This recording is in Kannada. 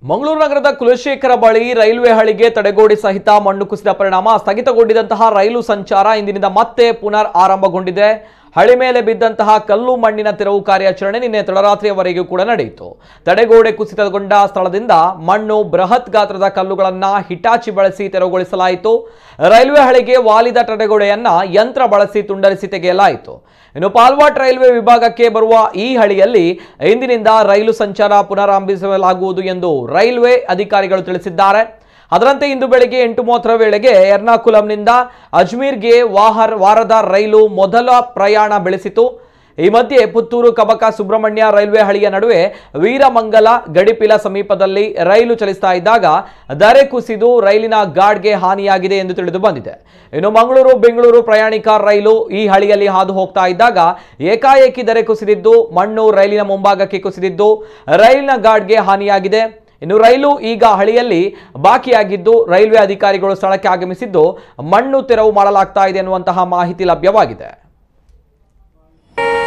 ಮಂಗಳೂರು ನಗರದ ಕುಲಶೇಖರ ಬಳಿ ರೈಲ್ವೆ ಹಳಿಗೆ ತಡೆಗೋಡೆ ಸಹಿತ ಮಣ್ಣು ಕುಸಿದ ಪರಿಣಾಮ ಸ್ಥಗಿತಗೊಂಡಿದ್ದಂತಹ ರೈಲು ಸಂಚಾರ ಇಂದಿನಿಂದ ಮತ್ತೆ ಪುನರ್ ಆರಂಭಗೊಂಡಿದೆ ಹಳಿ ಮೇಲೆ ಬಿದ್ದಂತಹ ಕಲ್ಲು ಮಣ್ಣಿನ ತೆರವು ಕಾರ್ಯಾಚರಣೆ ನಿನ್ನೆ ತಡರಾತ್ರಿಯವರೆಗೂ ಕೂಡ ನಡೆಯಿತು ತಡೆಗೋಡೆ ಕುಸಿತಗೊಂಡ ಸ್ಥಳದಿಂದ ಮಣ್ಣು ಬೃಹತ್ ಗಾತ್ರದ ಕಲ್ಲುಗಳನ್ನ ಹಿಟಾಚಿ ಬಳಸಿ ತೆರವುಗೊಳಿಸಲಾಯಿತು ರೈಲ್ವೆ ಹಳಿಗೆ ವಾಲಿದ ತಡೆಗೋಡೆಯನ್ನ ಯಂತ್ರ ಬಳಸಿ ತುಂಡರಿಸಿ ತೆಗೆಯಲಾಯಿತು ಇನ್ನು ಪಾಲ್ವಾಟ್ ರೈಲ್ವೆ ವಿಭಾಗಕ್ಕೆ ಬರುವ ಈ ಹಳಿಯಲ್ಲಿ ಇಂದಿನಿಂದ ರೈಲು ಸಂಚಾರ ಪುನರಾರಂಭಿಸಲಾಗುವುದು ಎಂದು ರೈಲ್ವೆ ಅಧಿಕಾರಿಗಳು ತಿಳಿಸಿದ್ದಾರೆ ಅದರಂತೆ ಇಂದು ಬೆಳಗ್ಗೆ ಎಂಟು ಮೂವತ್ತರ ವೇಳೆಗೆ ಎರ್ನಾಕುಲಂನಿಂದ ಅಜ್ಮೀರ್ಗೆ ವಾಹರ್ ವಾರದ ರೈಲು ಮೊದಲ ಪ್ರಯಾಣ ಬೆಳೆಸಿತು ಈ ಮಧ್ಯೆ ಪುತ್ತೂರು ಕಬಕ ಸುಬ್ರಹ್ಮಣ್ಯ ರೈಲ್ವೆ ಹಳಿಯ ನಡುವೆ ವೀರಮಂಗಲ ಗಡಿಪಿಲ ಸಮೀಪದಲ್ಲಿ ರೈಲು ಚಲಿಸ್ತಾ ಇದ್ದಾಗ ದರೆ ಕುಸಿದು ರೈಲಿನ ಗಾರ್ಡ್ಗೆ ಹಾನಿಯಾಗಿದೆ ಎಂದು ತಿಳಿದು ಬಂದಿದೆ ಇನ್ನು ಮಂಗಳೂರು ಬೆಂಗಳೂರು ಪ್ರಯಾಣಿಕ ರೈಲು ಈ ಹಳಿಯಲ್ಲಿ ಹಾದು ಹೋಗ್ತಾ ಇದ್ದಾಗ ಏಕಾಏಕಿ ದರೆ ಕುಸಿದಿದ್ದು ಮಣ್ಣು ರೈಲಿನ ಮುಂಭಾಗಕ್ಕೆ ಕುಸಿದಿದ್ದು ರೈಲಿನ ಗಾರ್ಡ್ಗೆ ಹಾನಿಯಾಗಿದೆ ಇನ್ನು ರೈಲು ಈಗ ಹಳಿಯಲ್ಲಿ ಬಾಕಿಯಾಗಿದ್ದು ರೈಲ್ವೆ ಅಧಿಕಾರಿಗಳು ಸ್ಥಳಕ್ಕೆ ಆಗಮಿಸಿದ್ದು ಮಣ್ಣು ತೆರವು ಮಾಡಲಾಗ್ತಾ ಇದೆ ಎನ್ನುವಂತಹ ಮಾಹಿತಿ ಲಭ್ಯವಾಗಿದೆ